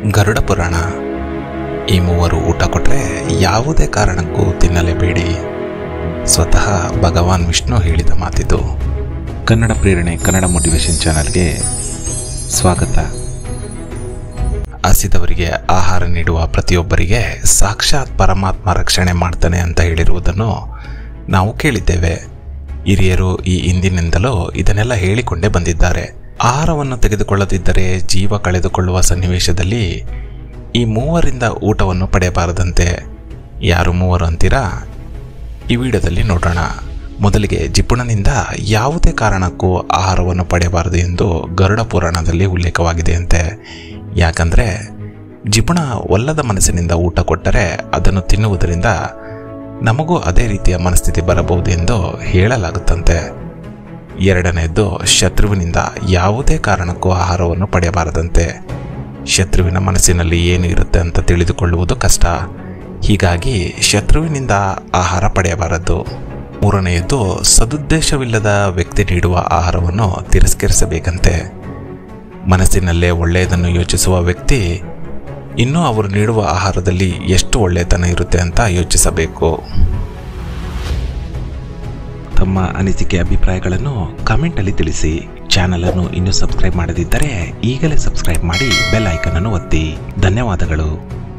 ಗರುಡ ಪುರಾಣ ಈ ಮೂವರು ಊಟ ಕೊಟ್ಟರೆ ಯಾವುದೇ ಕಾರಣಕ್ಕೂ ತಿನ್ನಲೇಬೇಡಿ ಸ್ವತಃ ಭಗವಾನ್ ವಿಷ್ಣು ಹೇಳಿದ ಮಾತಿದು ಕನ್ನಡ ಪ್ರೇರಣೆ ಕನ್ನಡ ಮೋಟಿವೇಶನ್ ಚಾನಲ್ಗೆ ಸ್ವಾಗತ ಹಸಿದವರಿಗೆ ಆಹಾರ ನೀಡುವ ಪ್ರತಿಯೊಬ್ಬರಿಗೆ ಸಾಕ್ಷಾತ್ ಪರಮಾತ್ಮ ರಕ್ಷಣೆ ಮಾಡ್ತಾನೆ ಅಂತ ಹೇಳಿರುವುದನ್ನು ನಾವು ಕೇಳಿದ್ದೇವೆ ಹಿರಿಯರು ಈ ಹಿಂದಿನಿಂದಲೂ ಇದನ್ನೆಲ್ಲ ಹೇಳಿಕೊಂಡೇ ಬಂದಿದ್ದಾರೆ ಆಹಾರವನ್ನು ತೆಗೆದುಕೊಳ್ಳದಿದ್ದರೆ ಜೀವ ಕಳೆದುಕೊಳ್ಳುವ ಸನ್ನಿವೇಶದಲ್ಲಿ ಈ ಮೂವರಿಂದ ಊಟವನ್ನು ಪಡೆಯಬಾರದಂತೆ ಯಾರು ಮೂವರು ಅಂತೀರಾ ಈ ವಿಡಿಯೋದಲ್ಲಿ ನೋಡೋಣ ಮೊದಲಿಗೆ ಜಿಪುಣನಿಂದ ಯಾವುದೇ ಕಾರಣಕ್ಕೂ ಆಹಾರವನ್ನು ಪಡೆಯಬಾರದು ಎಂದು ಗರುಡ ಪುರಾಣದಲ್ಲಿ ಉಲ್ಲೇಖವಾಗಿದೆಯಂತೆ ಯಾಕಂದರೆ ಜಿಪುಣ ಒಲ್ಲದ ಮನಸ್ಸಿನಿಂದ ಊಟ ಕೊಟ್ಟರೆ ಅದನ್ನು ತಿನ್ನುವುದರಿಂದ ನಮಗೂ ಅದೇ ರೀತಿಯ ಮನಸ್ಥಿತಿ ಬರಬಹುದು ಎಂದು ಹೇಳಲಾಗುತ್ತಂತೆ ಎರಡನೆಯದ್ದು ಶತ್ರುವಿನಿಂದ ಯಾವುದೇ ಕಾರಣಕ್ಕೂ ಆಹಾರವನ್ನು ಪಡೆಯಬಾರದಂತೆ ಶತ್ರುವಿನ ಮನಸ್ಸಿನಲ್ಲಿ ಏನು ಇರುತ್ತೆ ಅಂತ ತಿಳಿದುಕೊಳ್ಳುವುದು ಕಷ್ಟ ಹೀಗಾಗಿ ಶತ್ರುವಿನಿಂದ ಆಹಾರ ಪಡೆಯಬಾರದು ಮೂರನೆಯದ್ದು ಸದುದ್ದೇಶವಿಲ್ಲದ ವ್ಯಕ್ತಿ ನೀಡುವ ಆಹಾರವನ್ನು ತಿರಸ್ಕರಿಸಬೇಕಂತೆ ಮನಸ್ಸಿನಲ್ಲೇ ಒಳ್ಳೆಯದನ್ನು ಯೋಚಿಸುವ ವ್ಯಕ್ತಿ ಇನ್ನೂ ಅವರು ನೀಡುವ ಆಹಾರದಲ್ಲಿ ಎಷ್ಟು ಒಳ್ಳೆಯತನ ಇರುತ್ತೆ ಅಂತ ಯೋಚಿಸಬೇಕು ತಮ್ಮ ಅನಿಸಿಕೆ ಅಭಿಪ್ರಾಯಗಳನ್ನು ಕಮೆಂಟಲ್ಲಿ ತಿಳಿಸಿ ಚಾನಲ್ ಅನ್ನು ಇನ್ನೂ ಸಬ್ಸ್ಕ್ರೈಬ್ ಮಾಡದಿದ್ದರೆ ಈಗಲೇ ಸಬ್ಸ್ಕ್ರೈಬ್ ಮಾಡಿ ಬೆಲ್ ಐಕನ್ ಅನ್ನು ಒತ್ತಿ ಧನ್ಯವಾದಗಳು